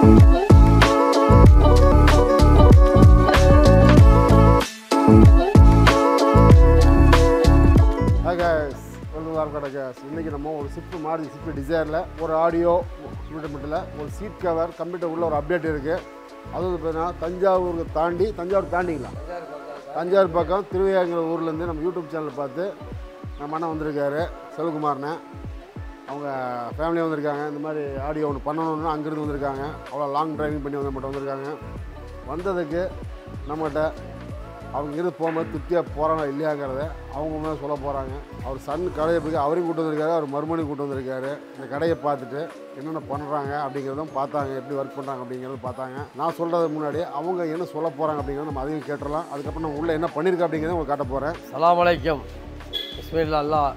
guys welcome கடை case இன்றைக்கி நம்ம ஒரு ஸ்விஃப்ட் மாருதி ஸ்விஃப்ட் டிசைரில் ஒரு ஆடியோ கம்ப்யூட்டர் மட்டும் ஒரு சீட் கவர் கம்ப்யூட்டர் உள்ள ஒரு அப்டேட் இருக்குது அது வந்து பார்த்தீங்கன்னா தஞ்சாவூருக்கு தாண்டி தஞ்சாவூர் தாண்டிங்களா தஞ்சாவூர் பக்கம் திருவையாங்கிற ஊர்லேருந்து நம்ம யூடியூப் சேனல் பார்த்து நம்ம அண்ணன் வந்திருக்காரு செல்வகுமார்னு அவங்க ஃபேமிலியாக வந்திருக்காங்க இந்த மாதிரி ஆடியோ ஒன்று பண்ணணும்னு அங்கேருந்து வந்திருக்காங்க அவ்வளோ லாங் டிரைவிங் பண்ணி வந்து மட்டும் வந்திருக்காங்க வந்ததுக்கு நம்மகிட்ட அவங்க இருந்து போகும்போது திருப்தியாக போகிறாங்க இல்லையாங்கிறத அவங்க மேலே சொல்ல போகிறாங்க அவர் சன் கடையை போய் அவரையும் கூட்டு வந்திருக்காரு அவர் மறுமணியும் கூட்டு வந்திருக்காரு இந்த கடையை பார்த்துட்டு என்னென்ன பண்ணுறாங்க அப்படிங்கிறதும் பார்த்தாங்க எப்படி ஒர்க் பண்ணுறாங்க அப்படிங்கிறதும் பார்த்தாங்க நான் சொல்கிறதுக்கு முன்னாடி அவங்க என்ன சொல்ல போகிறாங்க அப்படிங்கிறத நம்ம அதையும் கேட்டுடலாம் அதுக்கப்புறம் நம்ம உள்ளே என்ன பண்ணியிருக்கேன் அப்படிங்கிறத உங்களுக்கு காட்ட போகிறேன் சலாம் அலைக்கும் பிஸ்மில்லா அல்லாஹ்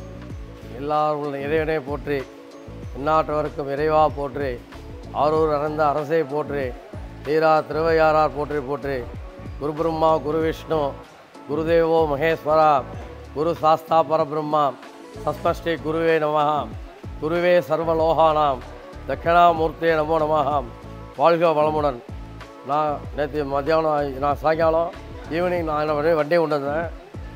எல்லாரும் இறைவனை போற்றி எந்நாட்டவருக்கும் இறைவா போற்றி ஆரூர் அறந்த அரசை போற்றி தீரா திருவையாரார் போற்றி போற்றி குரு பிரம்மா குரு விஷ்ணு குருதேவோ மகேஸ்வரா குரு சாஸ்தா பரபிரம்மா சஸ்மஷ்டி குருவே நமஹ குருவே சர்வலோகானாம் தட்சிணாமூர்த்தே நமோ நமஹ வாழ்க வளமுடன் நான் நேற்று மத்தியானம் நான் சாயங்காலம் ஈவினிங் நான் என்ன பண்ணேன் வண்டியை கொண்டு வந்தேன்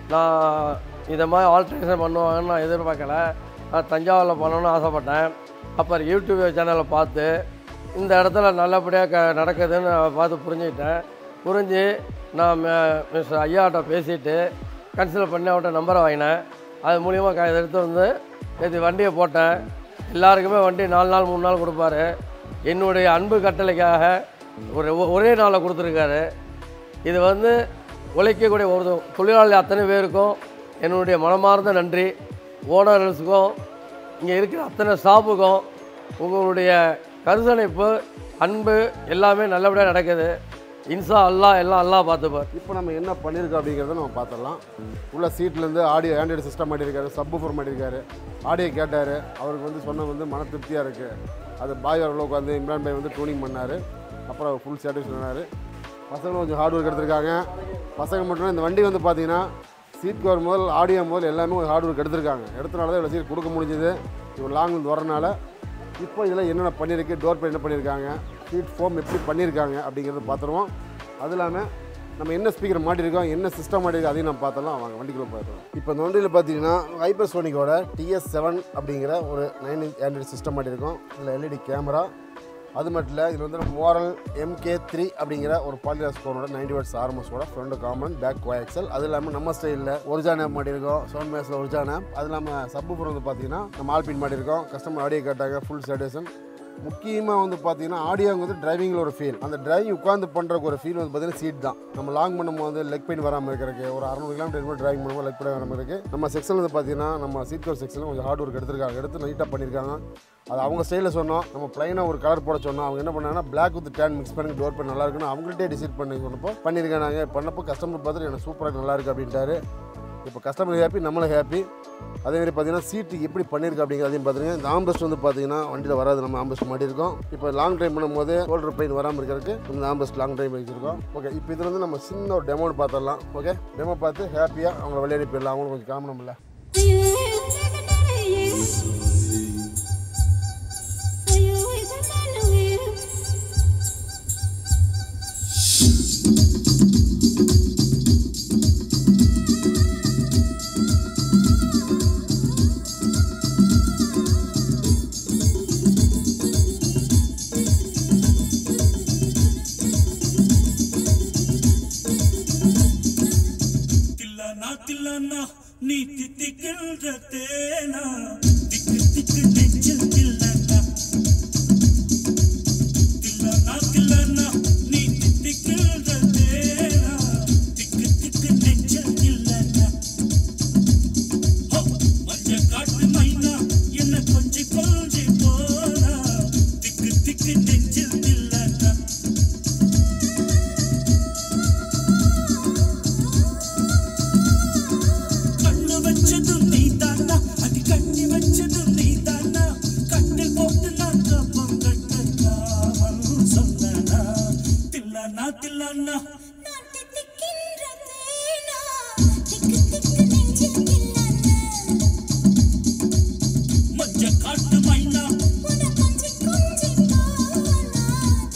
நான் இதை மாதிரி ஆல்ட்ரேஷன் பண்ணுவாங்கன்னு நான் எதிர்பார்க்கல நான் தஞ்சாவூரில் பண்ணணும்னு ஆசைப்பட்டேன் அப்புறம் யூடியூப் சேனலை பார்த்து இந்த இடத்துல நல்லபடியாக க நடக்குதுன்னு நான் பார்த்து புரிஞ்சுக்கிட்டேன் புரிஞ்சு நான் மிஸ் ஐயாட்ட பேசிட்டு கன்சிடர் பண்ணி அவர்கிட்ட நம்பரை வாங்கினேன் அது மூலியமாக க இதை எடுத்து வந்து நேற்று வண்டியை போட்டேன் எல்லாருக்குமே வண்டி நாலு நாள் மூணு நாள் கொடுப்பாரு என்னுடைய அன்பு கட்டளைக்காக ஒரு ஒரே நாளில் கொடுத்துருக்காரு இது வந்து உழைக்கக்கூடிய ஒரு தொழிலாளி அத்தனை பேருக்கும் என்னுடைய மனமார்ந்த நன்றி ஓனர்ஸுக்கும் இங்கே இருக்கிற அத்தனை ஸ்டாஃபுக்கும் உங்களுடைய கருசணைப்பு அன்பு எல்லாமே நல்லபடியாக நடக்குது இன்சா அல்லாஹ் எல்லாம் அல்லாஹ் பார்த்துப்பார் இப்போ நம்ம என்ன பண்ணியிருக்கோம் அப்படிங்கிறத நம்ம பார்த்துடலாம் உள்ள சீட்லேருந்து ஆடியோ ஆண்ட்ராய்டு சிஸ்டம் மாட்டியிருக்காரு சப்ஃபர் மாட்டியிருக்காரு ஆடியோ கேட்டார் அவருக்கு வந்து சொன்ன வந்து மன திருப்தியாக இருக்குது அது பாய் அவர்கள் உட்காந்து இம்ரான் பாய் வந்து டூனிங் பண்ணார் அப்புறம் ஃபுல் சாட்டிஸ்ஃபை சொன்னார் பசங்களும் கொஞ்சம் ஹார்ட் ஒர்க் எடுத்திருக்காங்க பசங்க மட்டும் இல்ல, இந்த வண்டி வந்து பார்த்தீங்கன்னா சீட் கவர் முதல் ஆடியோ முதல் எல்லாமே ஒரு ஹார்ட் ஒர்க் எடுத்திருக்காங்க எடுத்தனால தான் இவ்வளோ சீட் கொடுக்க முடிஞ்சது இவ்வளோ லாங்லேருந்து வரனால இப்போ இதில் என்னென்ன பண்ணியிருக்கு டோர் பே என்ன பண்ணியிருக்காங்க சீட் ஃபோம் எப்படி பண்ணியிருக்காங்க அப்படிங்கிறத பார்த்துருவோம் அது இல்லாமல் நம்ம என்ன ஸ்பீக்கர் மாட்டியிருக்கோம் என்ன சிஸ்டம் மாட்டிருக்கோம் அதையும் நம்ம பார்த்தலாம் வாங்க வண்டிக்குள்ளே பார்த்துருவோம் இப்போ இந்த வண்டியில் பார்த்தீங்கன்னா ஹைப்பர் சோனிக்கோட டிஎஸ் செவன் அப்படிங்கிற ஒரு நைன் இன்ச் ஆண்ட்ராய்டு சிஸ்டம் மாட்டியிருக்கோம் இதில் எல்இடி கேமரா அது மட்டும் இல்லை இதில் வந்து மோரல் எம்கே த்ரீ அப்படிங்கிற ஒரு பாலிராஸ் ஃபோனோட நைன்டி வாட்ஸ் ஆர்எம்எஸோட ஃப்ரண்ட் காமன் பேக் கோஎக்சல் அது இல்லாமல் நம்ம ஸ்டைலில் ஒரிஜான் ஆப் மாட்டியிருக்கோம் சவுண்ட் மேஸில் ஒரிஜான் ஆப் அது இல்லாமல் சப்பு வந்து பார்த்தீங்கன்னா நம்ம ஆல்பின் மாட்டியிருக்கோம் கஸ்டமர் ஆடியோ கேட்டாங்க ஃபுல் சாட்டிஸ்ஃபேஷன் முக்கியமாக வந்து பார்த்தீங்கன்னா ஆடியோ வந்து டிரைவிங்கில் ஒரு ஃபீல் அந்த டிரைவிங் உட்காந்து பண்ணுறக்கு ஒரு ஃபீல் வந்து பார்த்தீங்கன்னா சீட் தான் நம்ம லாங் பண்ணும்போது லெக் பெயின் வராமல் இருக்கிறதுக்கு ஒரு அறுநூறு கிலோமீட்டர் டிரைவிங் பண்ணும்போது லெக் பெயின் வராமல் இருக்குது நம்ம செக்ஷன் வந்து பார்த்தீங்கன்னா நம்ம சீட் கவர் செக்ஷனில் கொஞ்சம் ஹார்ட் ஒர்க் எடுத்திருக்காங்க எடுத்து நீட்டாக பண்ணியிருக்காங்க அது அவங்க ஸ்டைலில் சொன்னோம் நம்ம ப்ளைனாக ஒரு கலர் போட சொன்னோம் அவங்க என்ன பண்ணாங்கன்னா பிளாக் வித் டேன் மிக்ஸ் பண்ணி டோர் பண்ணி நல்லா இருக்குன்னு அவங்கள்ட்டே டிசைட் பண்ணி சொன்னப்போ பண்ணியிருக்காங்க நாங்கள் பண்ணப்போ கஸ்டமர் பார்த்துட்டு எனக்கு சூப்பராக நல்லா இருக்குது அப்படின்ட்டாரு இப்போ கஸ்டமர் ஹாப்பி நம்மளும் ஹாப்பி அதேமாதிரி பார்த்தீங்கன்னா சீட்டு எப்படி பண்ணியிருக்கு அப்படிங்கிறதையும் பார்த்துருங்க இந்த ஆம்பஸ்ட் வந்து பார்த்தீங்கன்னா வண்டியில் வராது நம்ம ஆம்பஸ்ட் மாட்டியிருக்கோம் இப்போ லாங் ட்ரைவ் பண்ணும்போது ஷோல்டர் பெயின் வராமல் இருக்கிறதுக்கு இந்த ஆம்பஸ்ட் லாங் ட்ரைவ் வச்சிருக்கோம் ஓகே இப்போ இதில் வந்து நம்ம சின்ன ஒரு டெமோ பார்த்துடலாம் ஓகே டெமோ பார்த்து ஹாப்பியாக அவங்கள விளையாடி போயிடலாம் அவங்களும் கொஞ்சம் காமணும்ல தில்லானா தில்லானா நீ தித்திக்கின்ற தேனா திக்கு திக்கு நெஞ்சில் தில்லானா தில்லானா தில்லானா நீ தித்திக்கின்ற தேனா திக்கு திக்கு நெஞ்சில் தில்லானா ஹோ மஞ்ச காட்டு மைனா என்ன கொஞ்சி கொஞ்சி போனா திக்கு திக்கு நெஞ்சில் தில்லானா கண்ணு வச்சதும் நீ தானா அடி கண்ணி வச்சதும் நீ தானா கட்டில் போட்டு நான் கப்பம் கட்டலாமல் சொன்னா தில்லானா தில்லானா மஞ்ச காட்டு மைனா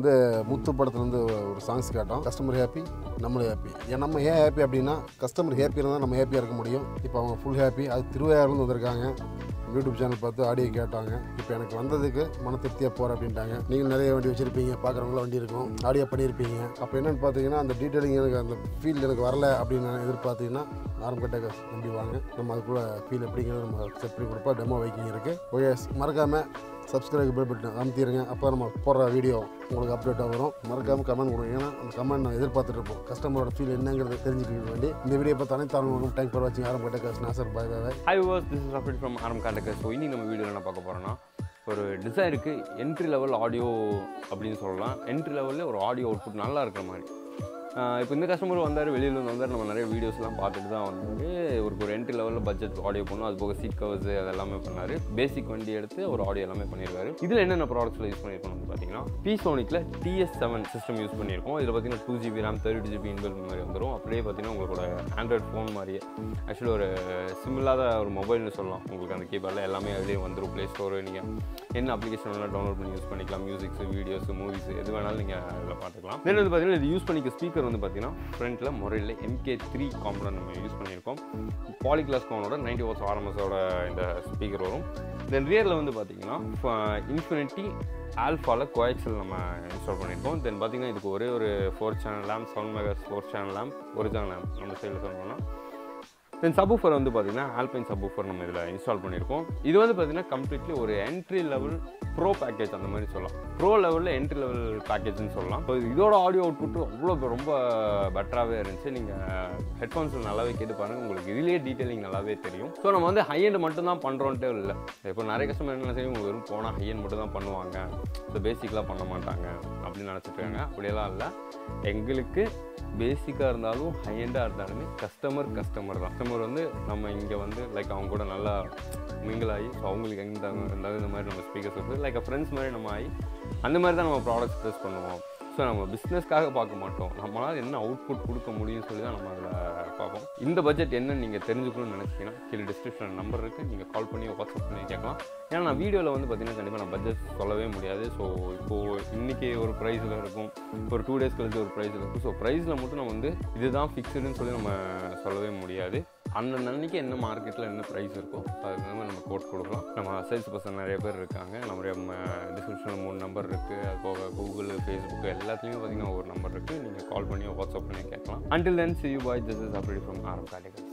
வந்து முத்து படத்துலேருந்து ஒரு சாங்ஸ் கேட்டோம் கஸ்டமர் ஹாப்பி நம்மளும் ஹாப்பி ஏன் நம்ம ஏன் ஹாப்பி அப்படின்னா கஸ்டமர் ஹாப்பியாக இருந்தால் நம்ம ஹாப்பியாக இருக்க முடியும் இப்போ அவங்க ஃபுல் ஹாப்பி அது திருவையாறுலேருந்து வந்திருக்காங்க யூடியூப் சேனல் பார்த்து ஆடியோ கேட்டாங்க இப்போ எனக்கு வந்ததுக்கு மன திருப்தியாக போகிறேன் அப்படின்ட்டாங்க நீங்கள் நிறைய வண்டி வச்சுருப்பீங்க பார்க்குறவங்களும் வண்டி இருக்கும் ஆடியோ பண்ணியிருப்பீங்க அப்போ என்னென்னு பார்த்தீங்கன்னா அந்த டீட்டெயிலிங் எனக்கு அந்த ஃபீல் எனக்கு வரல அப்படின்னு நான் எதிர்பார்த்தீங்கன்னா ஆரம்பக்கட்ட வண்டி வாங்க நம்ம அதுக்குள்ள ஃபீல் எப்படிங்கிறது நம்ம செட் பண்ணி கொடுப்போம் டெமோ வைக்கிங் இருக்குது ஓகே மறக்காமல் சப்ஸ்கிரைப் பெல் பட்டன் அமுத்திடுங்க அப்போ நம்ம போடுற வீடியோ உங்களுக்கு அப்டேட்டாக வரும் மறக்காமல் கமெண்ட் கொடுங்க ஏன்னா அந்த கமெண்ட் நான் எதிர்பார்த்துட்டு இருப்போம் கஸ்டமரோட ஃபீல் என்னங்கிறத தெரிஞ்சுக்க வேண்டி இந்த வீடியோ பார்த்து அனைத்து ஆளுங்களுக்கும் டைம் ஃபார் வாட்சிங் ஆரம்பக்கட்ட நாசர் bye bye hi was this is ரஃபிட் ஃப்ரம் ஆரம் காண்டக்கர் ஸோ இன்னைக்கு நம்ம வீடியோவில் என்ன பார்க்க போகிறோன்னா ஒரு டிசைருக்கு என்ட்ரி லெவல் ஆடியோ அப்படின்னு சொல்லலாம் என்ட்ரி லெவலில் ஒரு ஆடியோ அவுட்புட் நல்லா இருக்கிற மாதிரி இப்போ இந்த கஸ்டமர் வந்தார் வெளியில் இருந்து வந்தார் நம்ம நிறைய வீடியோஸ்லாம் பார்த்துட்டு தான் வந்து ஒரு ஒரு என்ட்ரி லெவலில் பட்ஜெட் ஆடியோ பண்ணோம் அது போக சீட் கவர்ஸ் அதெல்லாமே பண்ணார் பேசிக் வண்டி எடுத்து ஒரு ஆடியோ எல்லாமே பண்ணியிருக்காரு இதில் என்னென்ன ப்ராடக்ட்ஸில் யூஸ் பண்ணியிருக்கோம் வந்து பார்த்தீங்கன்னா பீசோனிக்கில் டிஎஸ் செவன் சிஸ்டம் யூஸ் பண்ணியிருக்கோம் இதில் பார்த்தீங்கன்னா two GB RAM thirty GB inbuilt மாதிரி வந்துடும் அப்படியே பார்த்தீங்கன்னா உங்களோட ஆண்ட்ராய்ட் ஃபோன் மாதிரியே ஆக்சுவலி ஒரு சிமில்லாத ஒரு மொபைல்னு சொல்லலாம் உங்களுக்கு அந்த கீபேடில் எல்லாமே அதிலே வந்துடும் ப்ளே ஸ்டோரு நீங்கள் என்ன அப்ளிகேஷன் வேணாலும் டவுன்லோட் பண்ணி யூஸ் பண்ணிக்கலாம் மியூசிக்ஸ் வீடியோஸ் மூவிஸ் எது வேணாலும் நீங்கள் அதில் பார்த்துக்கலாம் தென் வந்து பார்த்தீங்கன்னா இது யூஸ் பண்ணிக்க ஸ்பீக்கர் வந்து பார்த்தீங்கன்னா ஃப்ரண்ட்டில் முறையில் எம்கே த்ரீ காம்பனன் நம்ம யூஸ் பண்ணியிருக்கோம் பாலி கிளாஸ் கோனோட நைன்டி வாட்ஸ் ஆர்எம்எஸோட இந்த ஸ்பீக்கர் வரும் தென் ரியரில் வந்து பார்த்தீங்கன்னா இன்ஃபினிட்டி ஆல்ஃபாவில் கோஎக்ஸல் நம்ம இன்ஸ்டால் பண்ணியிருக்கோம் தென் பார்த்தீங்கன்னா இதுக்கு ஒரே ஒரு ஃபோர் சேனல் லேம்ப் செவன் மெகாஸ் four channel amp original amp நம்ம சைடில் சொல்லணும்னா தென் சப்வூஃபர் வந்து பார்த்தீங்கன்னா ஆல்பைன் சப்வூஃபர் நம்ம இதில் இன்ஸ்டால் பண்ணியிருக்கோம் இது வந்து பார்த்தீங்கன்னா கம்ப்ளீட்லி ஒரு என்ட்ரி லெவல் ப்ரோ பேக்கேஜ் அந்த மாதிரி சொல்லலாம் ப்ரோ லெவலில் என்ட்ரி லெவல் பேக்கேஜ்னு சொல்லலாம் ஸோ இதோட ஆடியோ அவுட்புட் அவ்வளோ ரொம்ப பெட்டராகவே இருந்துச்சு நீங்கள் ஹெட்ஃபோன்ஸில் நல்லாவே கேட்டு பாருங்கள் உங்களுக்கு இதுலேயே டீட்டெயிலிங் நல்லாவே தெரியும் ஸோ நம்ம வந்து ஹை எண்ட் மட்டும் தான் பண்ணுறோன்ட்டே இல்லை இப்போ நிறைய கஸ்டமர் என்ன செய்யும் இவங்க வெறும் போனால் ஹை எண்ட் மட்டும் தான் பண்ணுவாங்க ஸோ பேசிக்கெலாம் பண்ண மாட்டாங்க அப்படின்னு நினச்சிட்டு இருக்காங்க அப்படியெல்லாம் இல்லை எங்களுக்கு பேசிக்காக இருந்தாலும் ஹை எண்டாக இருந்தாலுமே கஸ்டமர் கஸ்டமர் தான் கஸ்டமர் வந்து நம்ம இங்கே வந்து லைக் அவங்க கூட நல்லா மிங்கிள் ஆகி ஸோ அவங்களுக்கு எங்கே இருந்தாலும் இந்த மாதிரி நம்ம ஸ்பீக்கர்ஸ் வந்து லைக் ஃப்ரெண்ட்ஸ் மாதிரி நம்ம ஆகி அந்த மாதிரி தான் நம்ம ப்ராடக்ட்ஸ் ப்ரெஸ் பண்ணுவோம் ஸோ நம்ம பிஸ்னஸ்க்காக பார்க்க மாட்டோம் நம்மளால் என்ன அவுட்புட் கொடுக்க முடியும்னு சொல்லி தான் நம்ம அதில் பார்ப்போம் இந்த பட்ஜெட் என்னன்னு நீங்கள் தெரிஞ்சுக்கணும்னு நினச்சிங்கன்னா கீழே டிஸ்கிரிப்ஷன் நம்பர் இருக்குது நீங்கள் கால் பண்ணி வாட்ஸ்அப் பண்ணி கேட்கலாம் ஏன்னா நான் வீடியோவில் வந்து பார்த்தீங்கன்னா கண்டிப்பாக நான் பட்ஜெட் சொல்லவே முடியாது ஸோ இப்போது இன்றைக்கி ஒரு ப்ரைஸில் இருக்கும் ஒரு டூ டேஸ் கழிச்சு ஒரு ப்ரைஸில் இருக்கும் ஸோ ப்ரைஸில் மட்டும் நம்ம வந்து இதுதான் ஃபிக்ஸ்டுன்னு சொல்லி நம்ம சொல்லவே முடியாது அன்னன்ன அன்னைக்கு என்ன மார்க்கெட்டில் என்ன ப்ரைஸ் இருக்கோ அதுக்கு நம்ம நம்ம கோட் கொடுக்கலாம் நம்ம சேல்ஸ் பர்சன் நிறைய பேர் இருக்காங்க நம்மளுடைய டிஸ்கிரிப்ஷனில் மூணு நம்பர் இருக்குது அது போக கூகுள் ஃபேஸ்புக் எல்லாத்துலேயும் பார்த்தீங்கன்னா ஒரு நம்பர் இருக்குது நீங்கள் கால் பண்ணி வாட்ஸ்அப் பண்ணி கேட்கலாம் until then see you bye this is அப்படி ஃப்ரம் ஆரம் கார்டிகல்